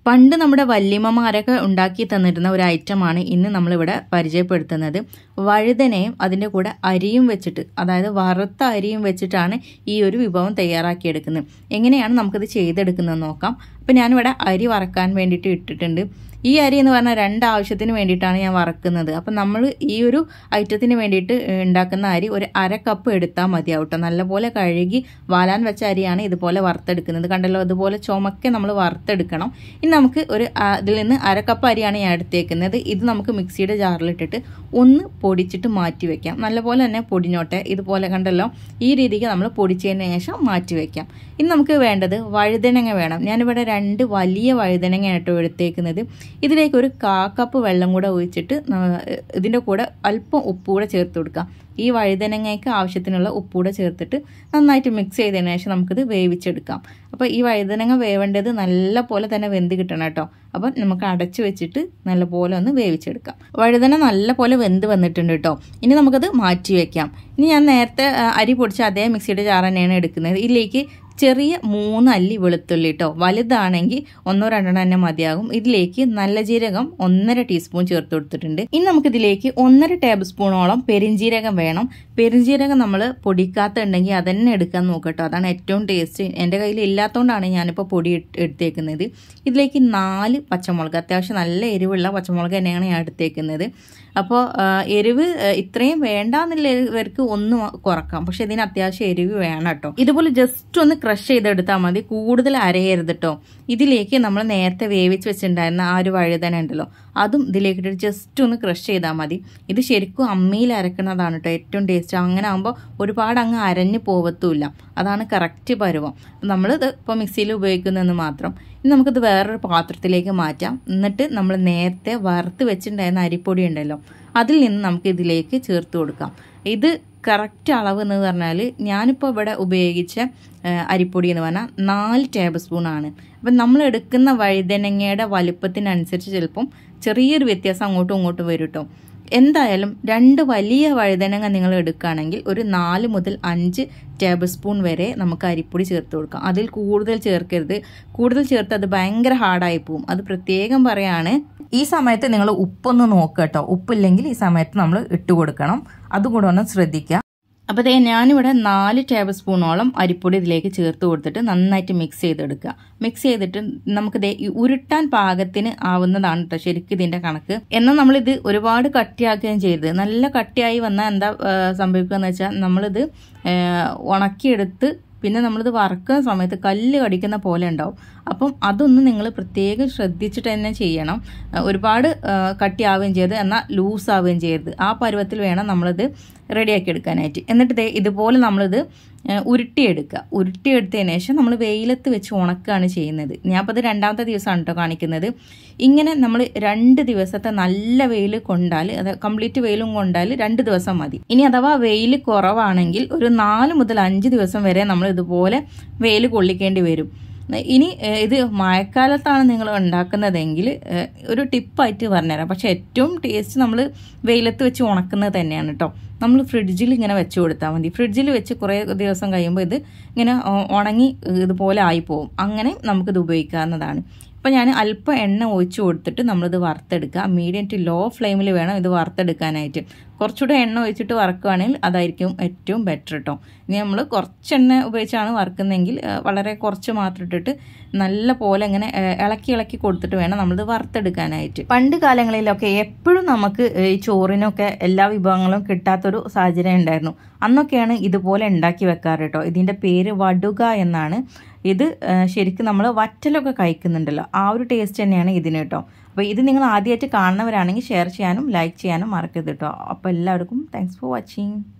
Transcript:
പണ്ട് നമ്മുടെ വല്യമ്മമാരൊക്കെ ഉണ്ടാക്കി തന്നിരുന്ന ഒരു ഐറ്റമാണ് ഇന്ന് നമ്മളിവിടെ പരിചയപ്പെടുത്തുന്നത് വഴുതനയും അതിൻ്റെ കൂടെ അരിയും വെച്ചിട്ട് അതായത് വറുത്ത അരിയും വെച്ചിട്ടാണ് ഈ ഒരു വിഭവം തയ്യാറാക്കിയെടുക്കുന്നത് എങ്ങനെയാണ് നമുക്കിത് ചെയ്തെടുക്കുന്നത് നോക്കാം അപ്പം ഞാനിവിടെ അരി വറക്കാൻ വേണ്ടിയിട്ട് ഇട്ടിട്ടുണ്ട് ഈ അരി എന്ന് പറഞ്ഞാൽ രണ്ട് ആവശ്യത്തിന് വേണ്ടിയിട്ടാണ് ഞാൻ വറക്കുന്നത് അപ്പം നമ്മൾ ഈ ഒരു ഐറ്റത്തിന് വേണ്ടിയിട്ട് ഉണ്ടാക്കുന്ന അരി ഒരു അര കപ്പ് എടുത്താൽ മതിയാവും കേട്ടോ നല്ലപോലെ കഴുകി വാലാൻ വെച്ച അരിയാണ് ഇതുപോലെ വറുത്തെടുക്കുന്നത് കണ്ടല്ലോ ഇതുപോലെ ചുമക്കെ നമ്മൾ വറുത്തെടുക്കണം ഇനി നമുക്ക് ഒരു ഇതിൽ നിന്ന് അര കപ്പ് അരിയാണ് ഞാൻ എടുത്തേക്കുന്നത് ഇത് നമുക്ക് മിക്സിയുടെ ജാറിലിട്ടിട്ട് ഒന്ന് പൊടിച്ചിട്ട് മാറ്റി വെക്കാം നല്ലപോലെ തന്നെ പൊടിഞ്ഞോട്ടെ ഇതുപോലെ കണ്ടല്ലോ ഈ രീതിക്ക് നമ്മൾ പൊടിച്ചതിന് ശേഷം മാറ്റി വെക്കാം ഇനി നമുക്ക് വേണ്ടത് വഴുതനങ്ങ വേണം ഞാനിവിടെ രണ്ട് വലിയ വഴുതനങ്ങ ആയിട്ടോ എടുത്തേക്കുന്നത് ഇതിലേക്ക് ഒരു കാ കപ്പ് വെള്ളം കൂടെ ഒഴിച്ചിട്ട് ഇതിൻ്റെ കൂടെ അല്പം ഉപ്പ് കൂടെ ചേർത്ത് കൊടുക്കാം ഈ വഴുതനങ്ങയ്ക്ക് ആവശ്യത്തിനുള്ള ഉപ്പ് കൂടെ ചേർത്തിട്ട് നന്നായിട്ട് മിക്സ് ചെയ്തതിന് ശേഷം നമുക്കിത് വേവിച്ചെടുക്കാം അപ്പോൾ ഈ വഴുതനങ്ങ വേവേണ്ടത് നല്ല പോലെ തന്നെ വെന്ത് കിട്ടണം കേട്ടോ അപ്പം നമുക്ക് അടച്ചു വെച്ചിട്ട് നല്ല പോലെ ഒന്ന് വേവിച്ചെടുക്കാം വഴുതന നല്ല പോലെ വെന്ത് വന്നിട്ടുണ്ട് കേട്ടോ ഇനി നമുക്കത് മാറ്റി വെക്കാം ഇനി ഞാൻ നേരത്തെ അരി പൊടിച്ച അതേ മിക്സിയുടെ ജാർ തന്നെയാണ് എടുക്കുന്നത് ഇതിലേക്ക് ചെറിയ മൂന്ന് അല്ലി വെളുത്തുള്ളി കേട്ടോ വലുതാണെങ്കിൽ ഒന്നോ രണ്ടെണ്ണം തന്നെ മതിയാകും ഇതിലേക്ക് നല്ല ജീരകം ഒന്നര ടീസ്പൂൺ ചേർത്ത് കൊടുത്തിട്ടുണ്ട് ഇനി നമുക്കിതിലേക്ക് ഒന്നര ടേബിൾ സ്പൂണോളം പെരിഞ്ജീരകം വേണം പെരിഞ്ജീരകം നമ്മൾ പൊടിക്കാത്ത ഉണ്ടെങ്കിൽ അതന്നെ എടുക്കാൻ നോക്കട്ടോ അതാണ് ഏറ്റവും ടേസ്റ്റ് എൻ്റെ കയ്യിൽ ഇല്ലാത്തതുകൊണ്ടാണ് ഞാനിപ്പോൾ പൊടി എടുത്തേക്കുന്നത് ഇതിലേക്ക് നാല് പച്ചമുളക് അത്യാവശ്യം നല്ല എരിവുള്ള പച്ചമുളക് തന്നെയാണ് ഞാൻ എടുത്തേക്കുന്നത് അപ്പോൾ എരിവ് ഇത്രയും വേണ്ടാന്നുള്ളവർക്ക് ഒന്ന് കുറക്കാം പക്ഷെ ഇതിന് അത്യാവശ്യം എരിവ് വേണം കേട്ടോ ഇതുപോലെ ജസ്റ്റ് ഒന്ന് ക്രഷ് ചെയ്തെടുത്താൽ മതി കൂടുതൽ അരയരുത് കേട്ടോ ഇതിലേക്ക് നമ്മൾ നേരത്തെ വേവിച്ച് വെച്ചിട്ടുണ്ടായിരുന്ന ആ ഒരു വഴുതന ഉണ്ടല്ലോ അതും ഇതിലേക്ക് ഇട്ടിട്ട് ജസ്റ്റ് ഒന്ന് ക്രഷ് ചെയ്താൽ മതി ഇത് ശരിക്കും അമ്മിയിൽ അരക്കുന്നതാണ് കേട്ടോ ഏറ്റവും ടേസ്റ്റ് അങ്ങനെ ആകുമ്പോൾ ഒരുപാട് അങ്ങ് അരഞ്ഞു പോവത്തുമില്ല അതാണ് കറക്റ്റ് പരുവം നമ്മളിത് ഇപ്പോൾ മിക്സിയിൽ ഉപയോഗിക്കുന്നതെന്ന് മാത്രം ഇനി നമുക്കിത് വേറൊരു പാത്രത്തിലേക്ക് മാറ്റാം എന്നിട്ട് നമ്മൾ നേരത്തെ വറുത്ത് വെച്ചിട്ടുണ്ടായിരുന്ന അരിപ്പൊടി ഉണ്ടല്ലോ അതിൽ നിന്ന് നമുക്ക് ഇതിലേക്ക് ചേർത്ത് കൊടുക്കാം ഇത് കറക്റ്റ് അളവ് എന്ന് പറഞ്ഞാൽ ഞാനിപ്പോൾ ഇവിടെ ഉപയോഗിച്ച അരിപ്പൊടി എന്ന് പറഞ്ഞാൽ നാല് ടേബിൾ സ്പൂൺ ആണ് അപ്പം നമ്മൾ എടുക്കുന്ന വഴുതനങ്ങയുടെ വലുപ്പത്തിനനുസരിച്ച് ചിലപ്പം ചെറിയൊരു വ്യത്യാസം അങ്ങോട്ടും ഇങ്ങോട്ടും വരും കേട്ടോ എന്തായാലും രണ്ട് വലിയ വഴുതനങ്ങ നിങ്ങൾ എടുക്കുകയാണെങ്കിൽ ഒരു നാല് മുതൽ അഞ്ച് ടേബിൾ സ്പൂൺ വരെ നമുക്ക് അരിപ്പൊടി ചേർത്ത് കൊടുക്കാം അതിൽ കൂടുതൽ ചേർക്കരുത് കൂടുതൽ ചേർത്ത് അത് ഭയങ്കര ഹാർഡായി പോവും അത് പ്രത്യേകം പറയാണ് ഈ സമയത്ത് നിങ്ങൾ ഉപ്പൊന്ന് നോക്കുക കേട്ടോ ഉപ്പില്ലെങ്കിൽ ഈ സമയത്ത് നമ്മൾ ഇട്ട് കൊടുക്കണം അതുകൂടെ ഒന്ന് ശ്രദ്ധിക്കുക അപ്പോൾ ദേ ഞാനിവിടെ നാല് ടേബിൾ സ്പൂണോളം അരിപ്പൊടി ഇതിലേക്ക് ചേർത്ത് കൊടുത്തിട്ട് നന്നായിട്ട് മിക്സ് ചെയ്തെടുക്കുക മിക്സ് ചെയ്തിട്ട് നമുക്ക് ദേ ഉരുട്ടാൻ പാകത്തിന് ആവുന്നതാണ് കേട്ടോ ശരിക്കും ഇതിൻ്റെ കണക്ക് എന്നാൽ നമ്മളിത് ഒരുപാട് കട്ടിയാക്കുകയും ചെയ്തത് നല്ല കട്ടിയായി വന്നാൽ എന്താ സംഭവിക്കുക എന്ന് വെച്ചാൽ നമ്മളിത് ഉണക്കിയെടുത്ത് പിന്നെ നമ്മളിത് വറക്കുന്ന സമയത്ത് കല്ല് കടിക്കുന്ന പോലെ ഉണ്ടാവും അപ്പം അതൊന്നും നിങ്ങൾ പ്രത്യേകം ശ്രദ്ധിച്ചിട്ട് തന്നെ ചെയ്യണം ഒരുപാട് കട്ടിയാവുകയും ചെയ്ത് എന്നാൽ ലൂസ് ആവുകയും ചെയ്യരുത് ആ പരുവത്തിൽ വേണം നമ്മളിത് റെഡിയാക്കി എടുക്കാനായിട്ട് എന്നിട്ട് ദേ ഇതുപോലെ നമ്മളിത് ഉരുട്ടിയെടുക്കുക ഉരുട്ടിയെടുത്തതിന് ശേഷം നമ്മൾ വെയിലത്ത് വെച്ച് ഉണക്കുകയാണ് ചെയ്യുന്നത് ഞാൻ അപ്പോൾ അത് രണ്ടാമത്തെ ദിവസമാണ് കേട്ടോ കാണിക്കുന്നത് ഇങ്ങനെ നമ്മൾ രണ്ട് ദിവസത്തെ നല്ല വെയിൽ കൊണ്ടാൽ അത് കംപ്ലീറ്റ് വെയിലും കൊണ്ടാൽ രണ്ട് ദിവസം മതി ഇനി അഥവാ വെയിൽ കുറവാണെങ്കിൽ ഒരു നാല് മുതൽ അഞ്ച് ദിവസം വരെ നമ്മൾ ഇതുപോലെ വെയിൽ കൊള്ളിക്കേണ്ടി വരും ഇനി ഇത് മഴക്കാലത്താണ് നിങ്ങൾ ഉണ്ടാക്കുന്നതെങ്കിൽ ഒരു ടിപ്പായിട്ട് പറഞ്ഞുതരാം പക്ഷെ ഏറ്റവും ടേസ്റ്റ് നമ്മൾ വെയിലത്ത് വെച്ച് ഉണക്കുന്നത് തന്നെയാണ് കേട്ടോ നമ്മൾ ഫ്രിഡ്ജിൽ ഇങ്ങനെ വെച്ച് കൊടുത്താൽ മതി ഫ്രിഡ്ജിൽ വെച്ച് കുറേ ദിവസം കഴിയുമ്പോൾ ഇത് ഇങ്ങനെ ഉണങ്ങി ഇതുപോലെ ആയിപ്പോവും അങ്ങനെ നമുക്കിത് ഉപയോഗിക്കാവുന്നതാണ് അപ്പോൾ ഞാൻ അല്പം എണ്ണ ഒഴിച്ച് കൊടുത്തിട്ട് നമ്മളിത് വറുത്തെടുക്കുക മീഡിയം ടു ലോ ഫ്ലെയിമിൽ വേണം ഇത് വറുത്തെടുക്കാനായിട്ട് കുറച്ചുകൂടെ എണ്ണ ഒഴിച്ചിട്ട് വറക്കുകയാണെങ്കിൽ അതായിരിക്കും ഏറ്റവും ബെറ്റർ കേട്ടോ ഇനി നമ്മൾ കുറച്ച് എണ്ണ ഉപയോഗിച്ചാണ് വറുക്കുന്നതെങ്കിൽ വളരെ കുറച്ച് മാത്രം ഇട്ടിട്ട് നല്ല പോലെ ഇങ്ങനെ ഇളക്കി ഇളക്കി കൊടുത്തിട്ട് വേണം നമ്മളിത് വറുത്തെടുക്കാനായിട്ട് പണ്ട് കാലങ്ങളിലൊക്കെ എപ്പോഴും നമുക്ക് ഈ ചോറിനൊക്കെ എല്ലാ വിഭവങ്ങളും കിട്ടാത്തൊരു സാഹചര്യം ഉണ്ടായിരുന്നു അന്നൊക്കെയാണ് ഇതുപോലെ ഉണ്ടാക്കി വെക്കാറ് കേട്ടോ ഇതിൻ്റെ പേര് വടുക എന്നാണ് ഇത് ശരിക്കും നമ്മൾ വറ്റലൊക്കെ കഴിക്കുന്നുണ്ടല്ലോ ആ ഒരു ടേസ്റ്റ് തന്നെയാണ് ഇതിന് കേട്ടോ അപ്പോൾ ഇത് നിങ്ങൾ ആദ്യമായിട്ട് കാണുന്നവരാണെങ്കിൽ ഷെയർ ചെയ്യാനും ലൈക്ക് ചെയ്യാനും മറക്കരുത് കേട്ടോ അപ്പോൾ എല്ലാവർക്കും താങ്ക്സ് ഫോർ വാച്ചിങ്